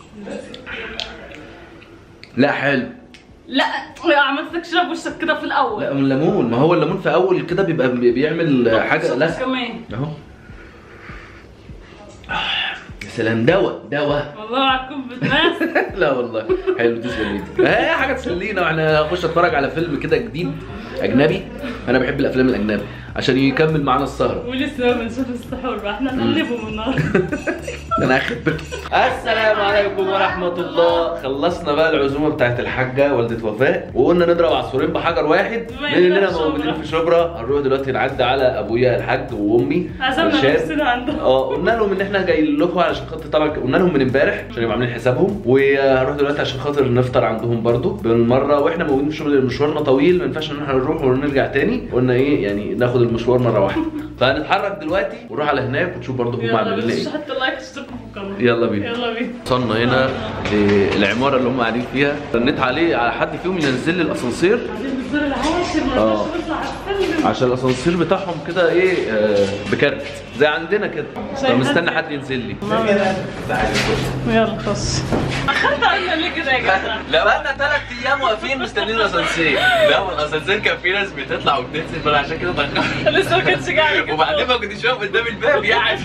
لا حلو لا عملت لك شرب وشك كده في الاول لا من الليمون ما هو الليمون في اول كده بيبقى بي- بيعمل حاجه شوف لا كمان اهو يا سلام دواء دواء والله عكوب بالناس لا والله حلو تسلم ايدك هي حاجه تسلينا واحنا نخش اتفرج على فيلم كده جديد اجنبي انا بحب الافلام الاجنبي عشان يكمل معانا السهره ولسه ما بنشوف السحور بقى احنا نقلبه من النهارده انا اخبر السلام عليكم ورحمه الله خلصنا بقى العزومه بتاعت الحاجه والده وفاء وقلنا نضرب عصفورين بحجر واحد بما بما إننا اننا في شبرا. موجودين في شبرا هنروح دلوقتي نعدي على ابويا الحاج وامي عزمنا هشام. نفسنا عندهم اه قلنا لهم ان احنا جايين لكم علشان خاطر طبعا قلنا لهم من امبارح عشان يبقوا عاملين حسابهم وهنروح دلوقتي عشان خاطر نفطر عندهم برضو بالمره واحنا موجودين في شغل مشوارنا طويل ما ينفعش ان احنا نروح ونرجع تاني قلنا ايه يعني ناخد المشوار مره واحده فهنتحرك دلوقتي ونروح على هناك ونشوف برضو هم يلا عاملين بس ايه حتى اللايك اشتركوا في القناه يلا بينا يلا بينا وصلنا هنا للعماره اللي هم قاعدين فيها رنيت عليه على حد فيهم ينزل لي الاسانسير عايزين الدور العاشر ما آه. نقدرش نطلع على السلم عشان الاسانسير بتاعهم كده ايه آه بكارت زي عندنا كده فمستني حد ينزل لي يلا خش اخرت علينا ليه كده يا جدع لا بقالنا ثلاث ايام واقفين مستنيين الاسانسير لا الاسانسير كان في ناس بتطلع وبتنزل فانا عشان كده اتاخرت لسه ما كانش قاعد وبعدين ما كنتش واقف قدام الباب يعني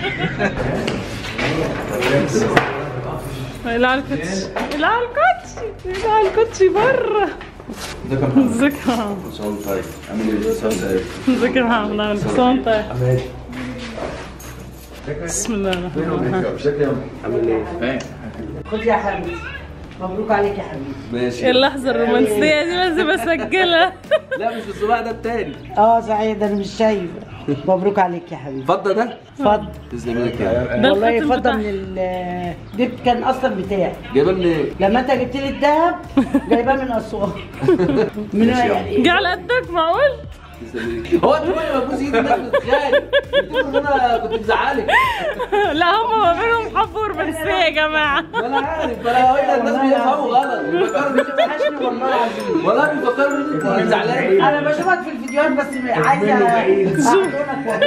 لا على الكوتشي لا على الكوتشي لا على الكوتشي بره ازيك يا محمد ازيك يا محمد عامل ايه؟ صوم طيب بسم الله الرحمن الرحيم خد يا حبيبي مبروك عليك يا حبيبي ماشي ايه اللحظة الرومانسية دي لازم اسجلها لا مش بالصباع ده التاني اه صحيح ده انا مش شايفه مبروك عليك يا حبيبي اتفضل ده اتفضل تسلم ايدك يا ده والله الختم فضه بتاعها. من ال ده كان اصلا بتاعي جايبه منين؟ لما انت جبت لي الذهب جايباه من اسوان من يعني جه على قدك معقول؟ هو انت كل ما تبوس ايدي الناس بتتخانق بتقول ان انا كنت مزعلك لا هم ما بينهم حب ورومانسية يا جماعة ما انا عارف انا قلت الناس بيفهموا غلط بيفكروا ان انت وحشني والله العظيم والله بيفكروا ان انت زعلان انا بشوفك في الفيديوهات بس عايزه اعطونك والله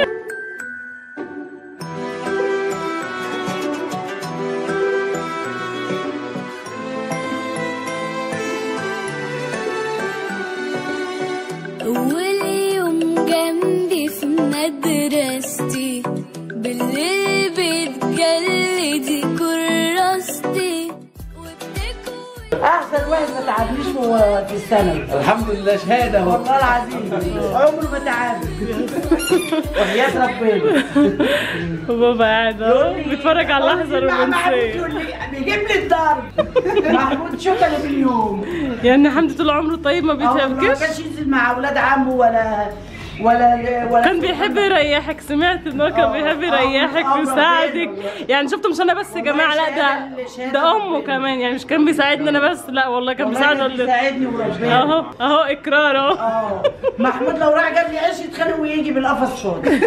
أول يوم جنبي في مدرستي بالليل بتجلدي كراستي وبتكوي احسن واحد ما تعبنيش هو في الثانوي الحمد لله شهاده اهو والله العظيم عمره ما تعبني وحياة ربنا وبابا قاعد اهو بيتفرج على اللحظة محمود الرومانسية يقول لي بيجيب لي الضرب محمود شكله باليوم يعني حمدي طول عمره طيب ما أهو ما بيتهبكش كانش ينزل مع اولاد عمه ولا ولا ولا كان بيحب يريحك سمعت ان هو كان آه، بيحب آه، يريحك آه، ويساعدك ربنا. يعني شفته مش انا بس يا جماعه لا ده شهادة- شهادة ده امه ربنا. كمان يعني مش كان بيساعدني انا بس لا والله كان والله بيساعد كان والدته بيساعدني وربنا اهو اهو اقرار اهو اه محمود لو راح جاب لي عيش يتخانق ويجي بالقفص فاضي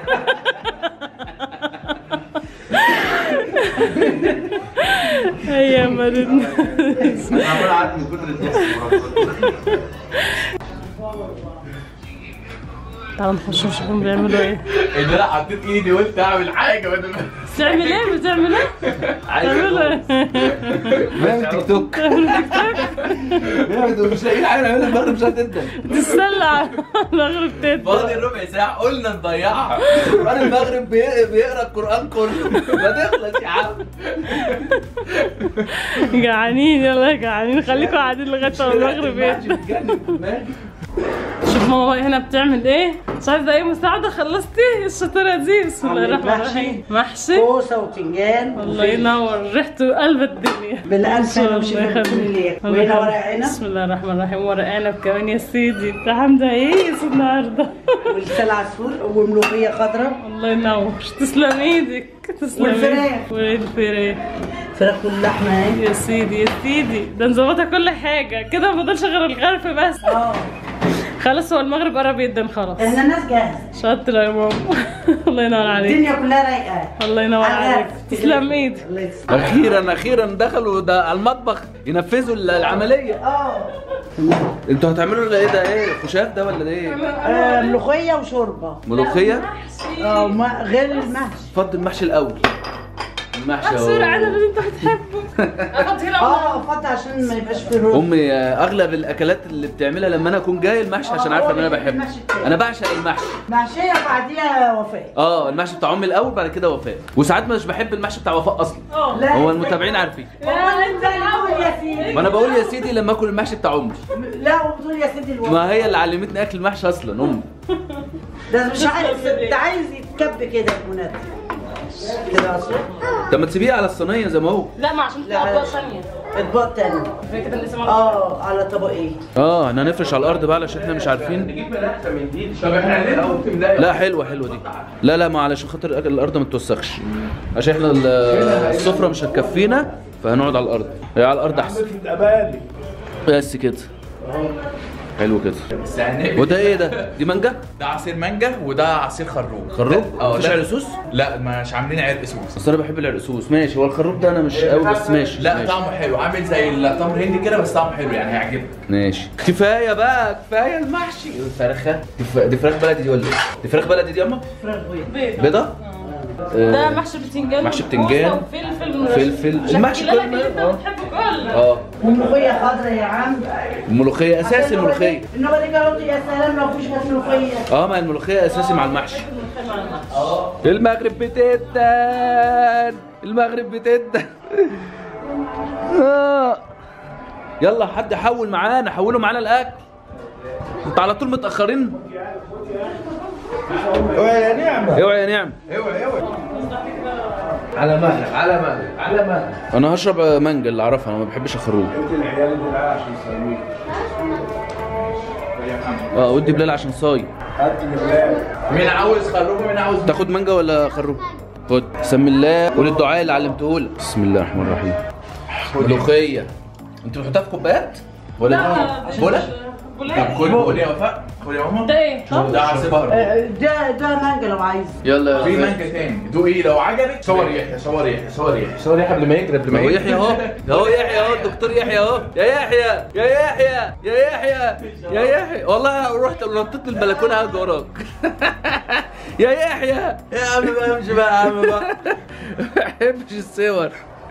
ايام مرضنا عمال اعدي من كتر الضغط تعالوا نخش نشوفهم بيعملوا ايه ان انا حطيت ايدي وقلت اعمل حاجه بدل ما بتعمل ايه بتعمل ايه بتعملوا ايه بنعمل تيك توك بنعمل- مش لاقيين حاجه نعملها المغرب مش هتبدا تتسلى على المغرب تاني فاضل ربع ساعه قلنا نضيعها قرآن المغرب بي- بيقرا القرآن كله ما تخلص يا عم جعانين يلا جعانين خليكم قاعدين لغايه ما المغرب يهدى شوف ماما بقى هنا بتعمل ايه مش عايزه اي مساعده خلصتي الشطاره دي بسم الله عملت الرحمن محشي. الرحيم محشي كوسه وتنجان الله ينور ريحته قلب الدنيا بالالف الله انا وشيخ يخليك. ليك الله وهنا ورق يخليك. عنب بسم الله الرحمن الرحيم ورق عنب كمان يا سيدي انت حامده ايه النهارده ولسان عصفور وملوخيه خضراء الله ينور تسلم ايدك تسلم والفراخ. إيدك. والفراخ فراخ واللحمه اهي يا سيدي يا سيدي ده نظبطها كل حاجه كده ما فضلش غير الغرف بس اه خلاص هو المغرب قرب جدا خلاص احنا ناس جاهزه شاطرة يا ماما الله ينور عليك الدنيا كلها رايقه الله ينور على عليك الآخر. تسلم ايدك الله يسلمك. اخيرا اخيرا دخلوا ده على المطبخ ينفذوا ال- العمليه اه انتوا هتعملوا ده ايه ده ايه خشاف ده ولا ده ايه آه، ملوخيه وشوربه ملوخيه اه ما- غير المحشي اتفضل المحشي الاول المحشي صورة اهو انا اللي انت بتحبه احط هنا اه فضي عشان ما يبقاش في روح امي آه، اغلب الاكلات اللي بتعملها لما انا اكون جاي المحشي عشان عارفه ان انا بحبه المحشي بتاعي. انا بعشق المحشي محشيه بعديها وفاء اه المحشي بتاع امي الاول بعد كده وفاء وساعات مش بحب المحشي بتاع وفاء اصلا اه لا هو المتابعين عارفين لا انت الاول يا سيدي ما انا بقول يا سيدي لما اكل المحشي بتاع امي لا وبتقول يا سيدي الوفاء ما هي اللي علمتني اكل المحشي اصلا امي ده مش عايز انت عايز يتكب كده المناد كده اصلا طب ما تسيبيه على الصينيه زي ما هو لا ما عشان لا، تبقى اطباق لا. ثانيه اطباق تاني زي كده اللي اسمها اه على طبقين اه احنا هنفرش على الارض بقى علشان احنا مش عارفين نجيب من احسن من دي طب احنا ليه ممكن نلاقي لا حلوه حلوه دي لا لا ما علشان خاطر الأكل- الارض ما تتوسخش عشان احنا ال- السفره مش هتكفينا فهنقعد على الارض هي على الارض احسن الابالي بس كده حلو كده وده ايه ده دي مانجا ده عصير مانجا وده عصير خروب خروب اه مفيش ده- عرقسوس لا مش عاملين عرق سوس بس انا بحب العرقسوس ماشي هو الخروب ده انا مش قوي بس ماشي لا ماشي. طعمه حلو عامل زي التمر هندي كده بس طعمه حلو يعني هيعجبك ماشي كفايه بقى كفايه المحشي الفرخه دي ف- دي فراخ بلدي دي ولا ايه دي فراخ بلدي دي يا اما فراخ بيض بيض بيضه ده آه، محشي بتنجان محشي بتنجان. وفلفل فلفل. المحشي كله كله، اللي انت اه. بتحبه كله اه وملوخيه خضراء يا عم الملوخيه اساسي الملوخيه انما دي كاروت يا سلام لو فيش بس ملوخيه اه ما الملوخيه اساسي مع المحشي المغرب بتدن المغرب بتدن آه. يلا حد حول معانا حولوا معانا الاكل انت على طول متاخرين يا نعمة اوعى يا نعم اوعى اوعى على مهلك على مهلك على مهلك انا هشرب مانجا اللي اعرفها انا ما بحبش الخروج انت العيال دول عشان يسميك اه ودي بلال عشان صايم هات الولاد مين عاوز خروب ومين عاوز تاخد مانجا ولا خروج خد بسم الله قول الدعاء اللي علمته لك بسم الله الرحمن الرحيم ملوخيه انت بتحطها في كوبايات ولا بولا طب كل قول يا وفاء كل يا ماما ده ايه؟ ده عصير خروب آه، ده ده مانجا لو عايز يلا في مانجا تاني دوق ايه لو عجبك صور يحيى صور يحيى صور يحيى صور يحيى قبل ما يجري قبل ما ما هو يجري يحيى اهو اهو يحيى اهو الدكتور يحيى اهو يا يحيى يا يحيى يا يحيى يا يحيى والله رحت نطيت من البلكونه هاجي وراك يا يحيى يا عم بقى امشي بقى يا عم بقى ما بحبش الصور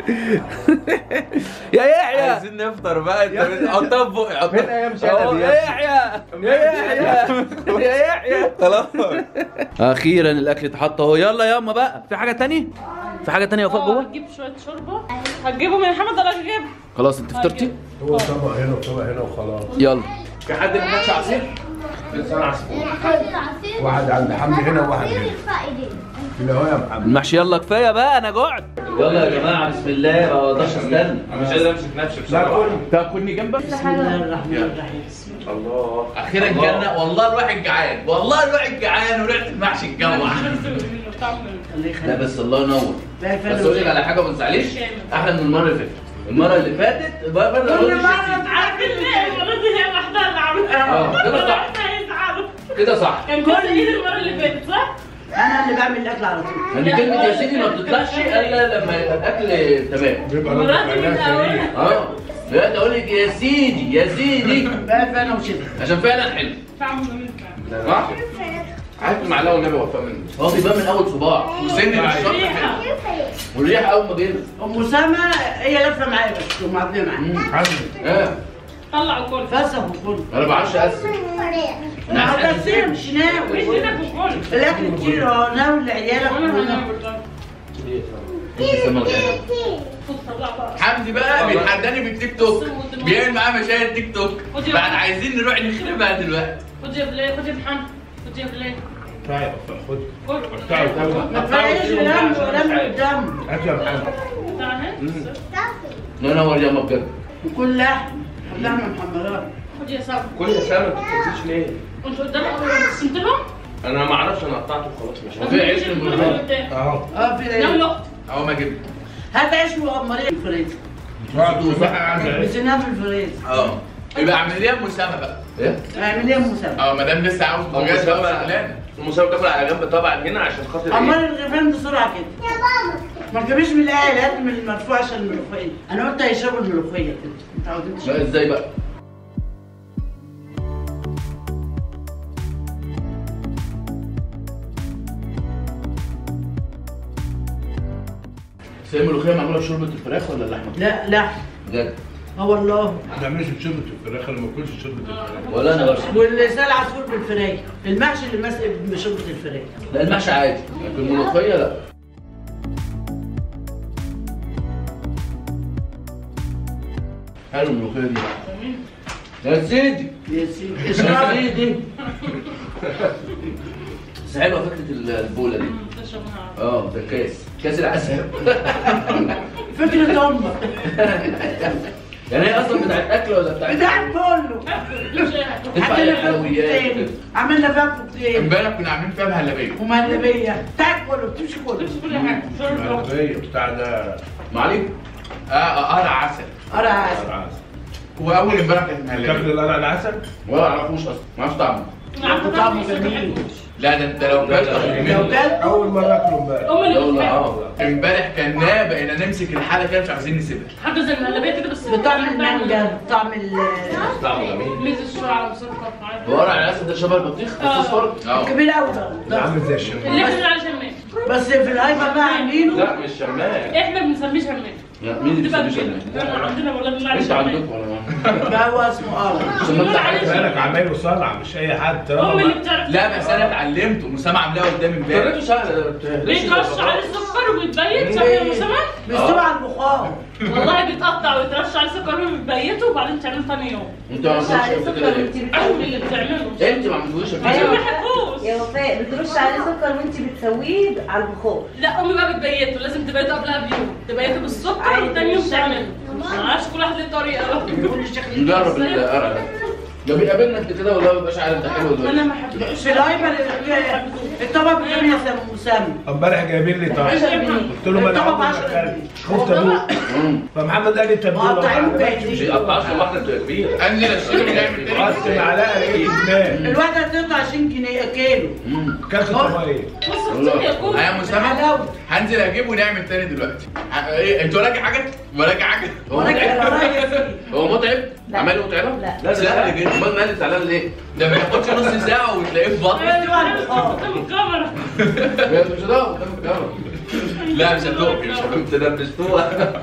يا يحيى عايزين نفطر بقى انت بتحطها في بقي فين حطها ايام أهو، شنب يا يا يحيى يا يحيى يا يحيى خلاص اخيرا الاكل اتحط اهو يلا ياما بقى في حاجه تانية في حاجه تانية يا وفاء اه جوه هتجيب شويه شوربه هتجيبه من محمد ولا هتجيبه؟ خلاص انت فطرتي هو طبق هنا وطبق هنا وخلاص يلا في حد ما خدش عصير؟ لسه عصير واحد عند حمدي هنا وواحد هنا كده اهو يا محمد المحشي يلا كفايه بقى انا جعت يلا يا جماعه بسم الله ما اقدرش استنى مش قادر امسك نفسي لا بصراحه كل تاكلني جنبك بسم الله الرحمن الرحيم الله اخيرا جالنا والله الواحد جعان والله الواحد جعان وريحه المحشي الجوع الله لا يخليك بس الله ينور لا بس اقول لك على حاجه ما تزعليش احلى من المره اللي فاتت المره اللي فاتت بقى برضه كل أقول لك مرة عارف ليه؟ المره دي هي لوحدها اللي عملتها اه كده صح هيزعلوا كده صح كان كل ايد المره اللي فاتت صح؟ انا اللي بعمل الاكل على طول ان كلمه يا سيدي ما بتطلعش الا لما يبقى الاكل تمام بيبقى مرات رد من فعلها أولها. سريع اه لا اقول لك يا سيدي يا سيدي بقى انا وشده عشان فعلا حلو فاهمه منك صح عارف المعلقه والنبي وفاء منه هو بيبان من اول صباع وسن الشطه ريحه والريحه اول ما جينا ام اسامه هي لافه معايا بس ومعبيه معايا حمدي اه طلعوا كل فسخ وكل انا ما بعرفش اقسم ما عبسيه مش ناوي مش ايدك وكل الاكل كتير اهو ناوي لعيالك وانا وأنا- هنام بالطبع. خد طلع بقى حمدي بقى بيتحداني بالتيك توك بيعمل معاه مشاهد تيك توك ودي بعد بقى. عايزين نروح نخربها دلوقتي خد يا بلال خد يا محمد خد يا بلال تعال خد كل تعال تعال ما تفرقش ولم ولم قدام هات يا محمد تعال لا انا مريم بجد وكل لحم لحمه محمرات خد يا صبري كل يا سامة ما تحطيش ليه؟ انت قدامك قسمت لهم؟ انا ما اعرفش انا قطعته وخلاص مش عارف. في عيش الملوخية. اهو اه في نام ايه له اهو ما جبت هات عيش وقمريه في الفريزر اقعد وصحى عندك بسنها في الفريزر اه يبقى اعمل ليها مسامه بقى ايه اعمل ايه مسابقه اه ما دام لسه عاوز بجد بقى شغلانه المساوي تاكل على جنب طبعا هنا عشان خاطر عمال ايه؟ الغفران بسرعه كده يا بابا ما تجيبيش من الاهل هات من المرفوع عشان الملوخيه انا قلت هيشربوا الملوخيه كده انت عاوزين لا تشربوا ازاي بقى بس هي الملوخيه معموله بشوربه الفراخ ولا اللحمه؟ لا لا بجد اه والله ما بنعملش بشوربه الفراخ انا ما باكلش شوربه الفراخ ولا انا برضه واللسان العصفور بالفراخ المحشي اللي ماسك بشوربه الفراخ لا المحشي عادي لكن الملوخيه لا حلو الملوخيه دي يا سيدي يا سيدي اشرب يا سيدي بس حلوه فكره البوله دي اه ده كاس كاس العسل فكرة امك يعني هي اصلا بتاعت اكل ولا بتاعت بتاع كله تنفع عملنا فيها حلويات كوكتيل عملنا فيها كوكتيل امبارح كنا عاملين فيها مهلبيه ومهلبية بتاع كله بتمشي كله العربيه بتاع ده معلي اه اه قرع عسل قرع عسل العسل هو اول امبارح كانت تاكل مهلبيه القرع العسل ولا اعرفوش اصلا ما اعرفش طعمه طعمه جميل لا ده انت لو كلت لو كلت اول مره اكله امبارح ام اللي يلا بتحب اه امبارح كنا بقينا نمسك الحاله كده مش عايزين نسيبها حاجه زي المهلبيه كده بس بطعم المانجا بطعم ال طعمه جميل ميز شويه على مسكر عادي. هو قرع العسل ده شبه البطيخ بس آه. اصفر اه كبير قوي ده ده عامل زي الشمال اللي احنا على شمال بس في الهايبر بقى عاملينه لا مش شمال احنا بنسميه شمال لا مين اللي تبقى بيسميه كده. شمال؟ احنا عندنا ولا بنقول عليه انت شمال عندكم ولا ده هو اسمه قرع عشان ما انت عارف بالك عمايله صنع مش اي حد ام طالما اللي ما- بتعرف لا بس انا اتعلمته مسامة عاملاها قدامي امبارح طريقته سهله ده بت- بيترش عليه السكر ويتبيت صح يا مسامح؟ بيستوي على البخار والله بيتقطع ويترش عليه سكر ويتبيته وبعدين تعمله ثاني يوم انت ما عملتوش قبل كده ليه؟ ام اللي بتعمله انت ما عملتوش قبل عشان ما كده بحبوش يا وفاء بترش عليه سكر وانت بتسويه على البخار لا امي بقى بتبيته لازم تبيته قبلها بيوم تبيته بالسكر عادي، وتاني يوم مش تعمله ما اعرفش كل واحد ليه طريقه كل الشكل نجرب القرع ده لو بيقابلنا انت كده ولا ما بيبقاش عارف ده حلو ولا انا وحش. ما حبيتهاش في الهايبر الطبق ب 8 مسمى امبارح جايبين لي طبق قلت له ما انا الطبق عمري 10 ما أكلت. جنيه. خفت ادوق مم. فمحمد قال لي تبديله مقطعين ما وجاهزين. عجبكش. بيقطعش واحده بتبقى كبيره انزل اشتري ونعمل تاني قعدت معلقه لقيت جنان الواحدة هتقطع 20 جنيه كيلو مم. كلت طبقين بص اختي يا كوم يا مسامة حلاوة. هنزل اجيب ونعمل تاني دلوقتي ع- ايه انت وراكي حاجه؟ وراكي حاجه؟ هو وراكي متعب؟ وراكي. هو متعب؟ لا. عمال متعبه؟ لا. لا سهل جدا امال مالك زعلان ليه؟ ده ما ياخدش نص ساعه وتلاقيه في بطنك قدام الكاميرا مش هتقف قدام الكاميرا لا مش هتقف مش هتقف انت دبستوها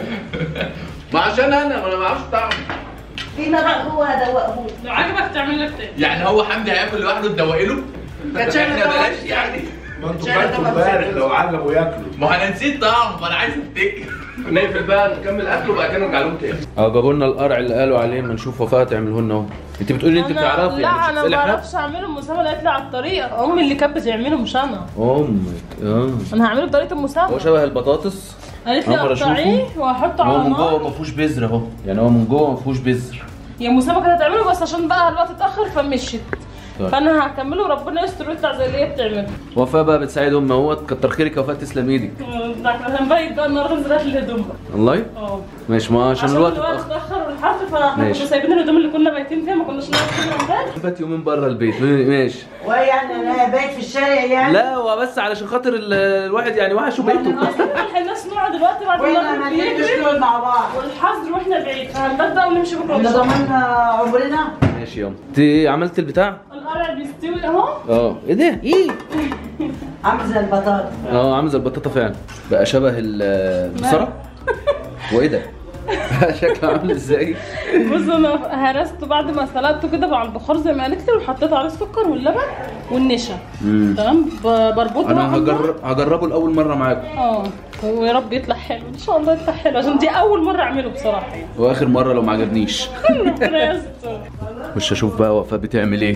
ما عشان انا ما انا ما اعرفش طعم في نبق جوه هدوقهولك لو عجبك تعمل لك تاني يعني هو حمدي هياكل لوحده تدوقي له؟ كانت شايلة احنا طبق. بلاش يعني ما انتوا كلتوا امبارح لو عجبوا ياكلوا ما هو انا نسيت طعم فانا عايز افتكر نقفل بقى نكمل اكل وبعد كده نرجع لهم تاني اه جابوا لنا القرع اللي قالوا عليه ما نشوف وفاء تعمله لنا اهو انت بتقولي انت بتعرفي لا يعني مش انا بتسالي ما احنا بعرفش اعمله مسامة قالت لي على الطريقه امي اللي كانت بتعمله مش انا امك اه انا هعمله بطريقه هو المسامة شبه البطاطس قالت لي أمر قطعيه أشوفه. واحطه هو على من جوه النار ما فيهوش بذر اهو يعني هو من جوه ما فيهوش بذر يا مسامة كانت هتعمله بس عشان بقى الوقت اتاخر فمشيت طيب. فانا هكمله وربنا يستر ويطلع زي اللي هي بتعمله وفاء بقى بتساعد امها اهوت كتر خيرك يا وفاء تسلم ايدك ده احنا هنبيت بقى النهارده نزلت الهدوم بقى والله اه ماشي ما عشان الوقت اتاخر اتاخر والحر فاحنا ماشي. كنا سايبين الهدوم اللي كنا بايتين فيها ما كناش نعرف كده امبارح فات يومين بره البيت ماشي وهي يعني انا بايت في الشارع يعني لا هو بس علشان خاطر ال- الواحد يعني وحشه بيته نلحق الناس نوع دلوقتي بعد واحنا ما ما النهار نقدرش بيجري نقعد مع بعض والحظر واحنا بعيد فهنبات بقى ونمشي بكره احنا إن شاء الله. ضمننا عمرنا ماشي يلا انت عملت البتاع القرع بيستوي اهو اه ايه ده ايه عامل زي البطاطا اه عامل زي البطاطا فعلا بقى شبه ال- البصره وايه ده شكله عامل ازاي بص انا هرسته بعد ما سلقته كده مع البخار زي ما قالت لي وحطيت عليه السكر واللبن والنشا مم. تمام ب- بربطه انا بقى على النار. هجرب هجربه لاول مره معاكم اه ويا رب يطلع حلو ان شاء الله يطلع حلو عشان دي اول مره اعمله بصراحه يعني واخر مره لو ما عجبنيش ربنا يستر مش هشوف بقى وفاء بتعمل ايه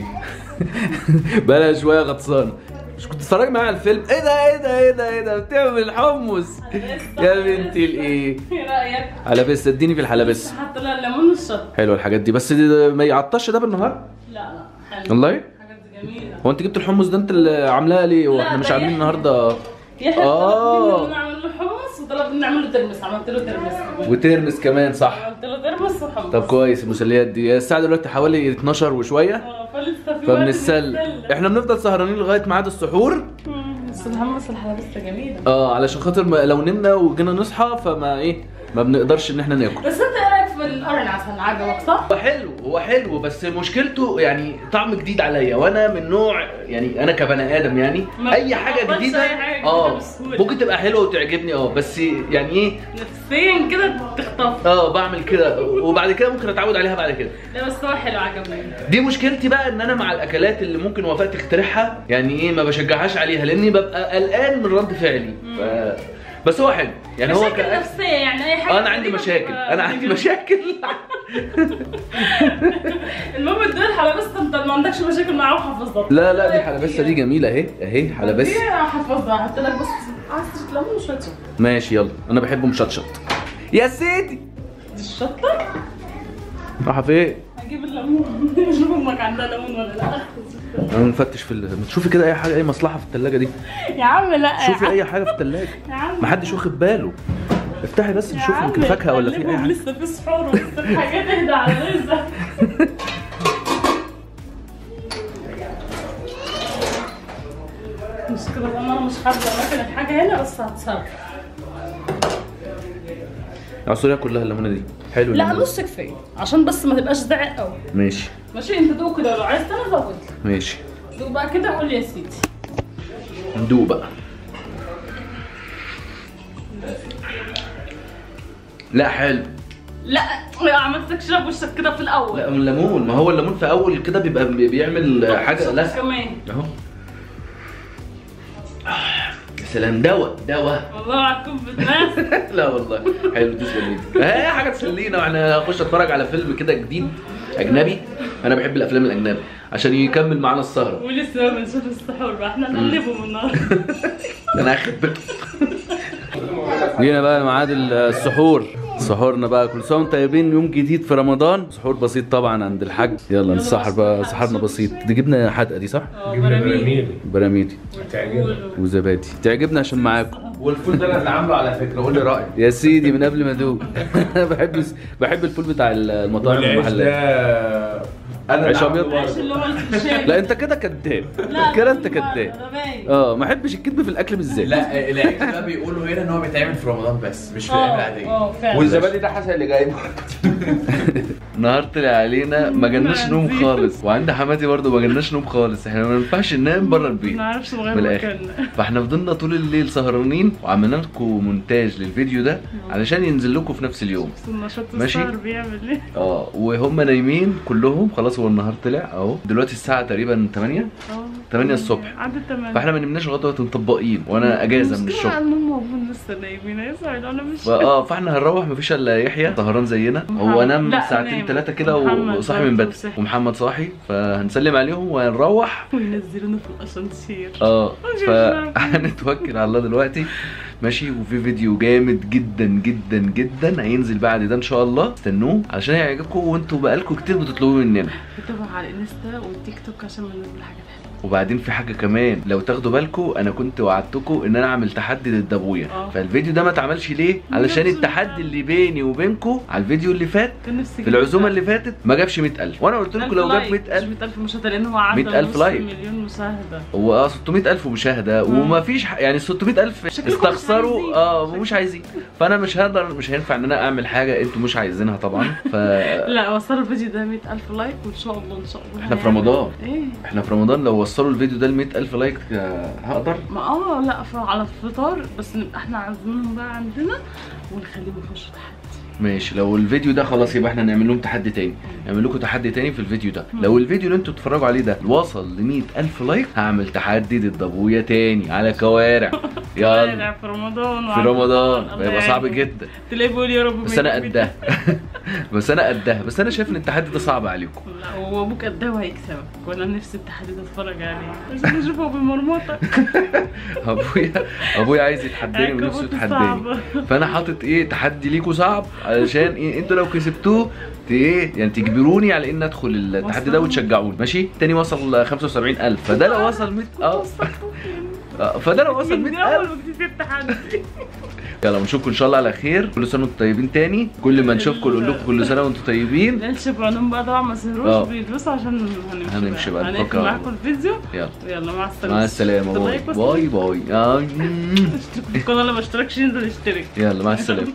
بقى شويه غطسان مش كنت اتفرج معايا على الفيلم ايه ده ايه ده ايه ده ايه ده بتعمل حمص يا بنتي الايه ايه رايك؟ حلبس اديني في الحلبس حتى لا الليمون والشطه حلوه الحاجات دي بس دي ده ما يعطش ده بالنهار لا لا حلو والله الحاجات دي جميله هو انت جبت الحمص ده انت اللي عاملاها ليه واحنا لا، مش ده عاملين يحيى. النهارده يحيى آه. طلب مني ان اعمل له حمص وطلب مني اعمل له ترمس عملت له ترمس كمان. وترمس كمان صح عملت له ترمس وحمص طب كويس المسليات دي الساعه دلوقتي حوالي 12 وشويه اه فلسه في وقت فبنتسلى نتسلى. احنا بنفضل سهرانين لغايه ميعاد السحور مم، بس الحمص الحلبسه جميله اه علشان خاطر ما لو نمنا وجينا نصحى فما ايه ما بنقدرش ان احنا ناكل بس انت ايه رايك في بالقرن العسل عجبك صح؟ هو حلو هو حلو بس مشكلته يعني طعم جديد عليا وانا من نوع يعني انا كبني ادم يعني ما اي حاجه بتقبلش جديده أي حاجة جديدة اه بسهولة. ممكن تبقى حلوه وتعجبني اه بس يعني ايه نفسيا كده تخطف اه بعمل كده وبعد كده ممكن اتعود عليها بعد كده لا بس هو حلو عجبني دي مشكلتي بقى ان انا مع الاكلات اللي ممكن وفاء تخترعها يعني ايه ما بشجعهاش عليها لاني ببقى قلقان من رد فعلي ف... بس هو حلو يعني هو مشاكل كأكل نفسية يعني اي حاجة آه، انا عندي غريبة مشاكل بتبقى انا عندي بتجيب- مشاكل المهم الدول حلبسة انت ما عندكش مشاكل معاه وحفظتها لا لا دي حلبسه دي جميله اهي اهي دي حلبسه حفظتها هحط لك بس عايز ليمون وشوية شطة ماشي يلا انا بحبه مشطشط يا سيدي دي الشطة راح فين هجيب الليمون شوف امك عندها ليمون ولا لا انا نفتش في ال... ما تشوفي كده اي حاجه اي مصلحه في الثلاجه دي يا عم لا يا شوفي عم. اي حاجه في الثلاجه يا عم محدش واخد باله افتحي بس يا نشوف عم، يمكن فاكهه ولا في اي قلبهم حاجه لسه في سحور ولسه في حاجات اهدى على رزقك مشكلة ان انا مش حافظة اماكن الحاجة هنا بس هتصرف العصوريه كلها الليمونه دي حلو لا الليمون. نص كفاية عشان بس ما تبقاش زعق قوي ماشي ماشي انت دوق كده لو عايز تاني زود ماشي دوق بقى كده قول يا سيدي ندوق بقى لا حلو لا عملت تكشرب وشك كده في الاول لا الليمون ما هو الليمون في اول كده بيبقى بي- بيعمل حاجه شوف لسع كمان اهو آه، يا سلام دواء دواء والله هتكون بتناس لا والله حلو تسلم ايدك اهي حاجه تسلينا واحنا نخش اتفرج على فيلم كده جديد اجنبي انا بحب الافلام الاجنبي عشان يكمل معانا السهره ولسه ما بنشوف السحور بقى احنا نقلبهم النهارده انا اخد جينا بقى ميعاد السحور سحورنا بقى كل سنه وانتم طيبين يوم جديد في رمضان سحور بسيط طبعا عند الحاج يلا نسحر بقى سحرنا بسيط دي جبنه حادقه دي صح اه جبنه براميل براميل براميدي هتعجبك وزبادي تعجبنا عشان معاكم والفول ده انا اللي عامله على فكره قول لي رايك يا سيدي من قبل ما ادوق انا بحب بحب الفول بتاع المطاعم والعيش والمحلات ده انا عيش اللي عامله أبيض؟ عيش برضه. اللي هو الفشاي لا انت كده كداب لا كده انت ده كداب ده باين. اه ما احبش الكذب في الاكل بالذات لا العيش ده بيقولوا هنا ان هو بيتعمل في رمضان بس مش في الايام اه العاديه اه فعلا والزبادي ده حسن اللي جايبه النهار طلع علينا ما جالناش نوم عظيم. خالص وعند حماتي برضه ما جالناش نوم خالص احنا ما ينفعش ننام بره البيت ما نعرفش من نغير الاخر مكاننا فاحنا فضلنا طول الليل سهرانين وعملنا لكم مونتاج للفيديو ده علشان ينزل لكم في نفس اليوم بس النشاط ماشي. السهر بيعمل ايه؟ اه وهم نايمين كلهم خلاص هو النهار طلع اهو دلوقتي الساعه تقريبا 8 اه 8 الصبح. عدد 8 فاحنا ما نمناش لغايه دلوقتي مطبقين وانا اجازه من الشغل ان هم هم لسه نايمين يسعد انا مش فاه فاحنا هنروح مفيش الا يحيى سهران زينا هو نام لا، ساعتين نام. ثلاثه كده ومحمد وصاحي من برضه بدري صحي. ومحمد صاحي فهنسلم عليهم وهنروح وينزلونا في الاسانسير اه مش فهنتوكل على الله دلوقتي ماشي وفي فيديو جامد جدا جدا جدا هينزل بعد ده ان شاء الله استنوه علشان هيعجبكم وانتوا بقالكم كتير بتطلبوا مننا بتابع على الانستا والتيك توك عشان ما ننزل حاجات حلوه وبعدين في حاجه كمان لو تاخدوا بالكم انا كنت وعدتكم ان انا اعمل تحدي ضد ابويا اه. فالفيديو ده ما اتعملش ليه علشان نفس التحدي الفعل. اللي بيني وبينكم على الفيديو اللي فات كان نفسي في العزومه اللي فاتت ما جابش 100000 وانا قلت لكم لو جاب 100000 100000 مشاهده لان هو عدى 100,000 نص لايك. مليون مشاهده هو اه 600000 مشاهده وما فيش ح- يعني 600000 شكلكم مش استخسروا عايزين. اه مش عايزين فانا مش هقدر مش هينفع ان انا اعمل حاجه انتوا مش عايزينها طبعا ف لا وصلوا الفيديو ده 100000 لايك وان شاء الله ان شاء الله احنا في هيعمل. رمضان. ايه احنا في رمضان لو وصلوا الفيديو ده ل 100000 لايك آه، هقدر ما اه لا ف- على الفطار بس نبقى احنا عازمينهم بقى عندنا ونخليهم يخشوا تحدي ماشي لو الفيديو ده خلاص يبقى احنا نعمل لهم تحدي تاني نعمل لكم تحدي تاني في الفيديو ده لو الفيديو اللي انتوا بتتفرجوا عليه ده وصل ل 100000 لايك هعمل تحدي ضد ابويا تاني على كوارع يلا طالع في رمضان في وعلى رمضان الله هيبقى صعب يعينه. جدا تلاقيه بيقول يا رب بس ما انا يجيب قدها بس انا قدها بس انا شايف ان التحدي ده صعب عليكم لا هو ابوك قدها وهيكسبك وانا نفسي التحدي ده اتفرج عليه عشان اشوفه بالمرمطه ابويا ابويا عايز يتحداني ونفسه عقبات يتحداني صعبة. فانا حاطط ايه تحدي ليكوا صعب علشان ايه انتوا لو كسبتوه ت- ايه يعني تجبروني على ان ادخل التحدي ده وصل. وتشجعوني ماشي تاني وصل 75000 فده لو وصل 100 اه آه، فده لو وصل من 100000 اول ما كنت التحدي يلا ونشوفكم ان شاء الله على خير كل سنه وانتم طيبين تاني كل ما نشوفكم نقول لكم كل سنه وانتم طيبين العيال بعضهم بقى طبعا ما سهروش اه. بيدرسوا عشان هنمشي هنمشي بقى، هنقفل نفكر. معاكم الفيديو يلا يلا مع السلامه مع السلامه باي لايك بس. باي باي آه، اشترك في القناه اللي ما اشتركش ينزل يشترك يلا مع السلامه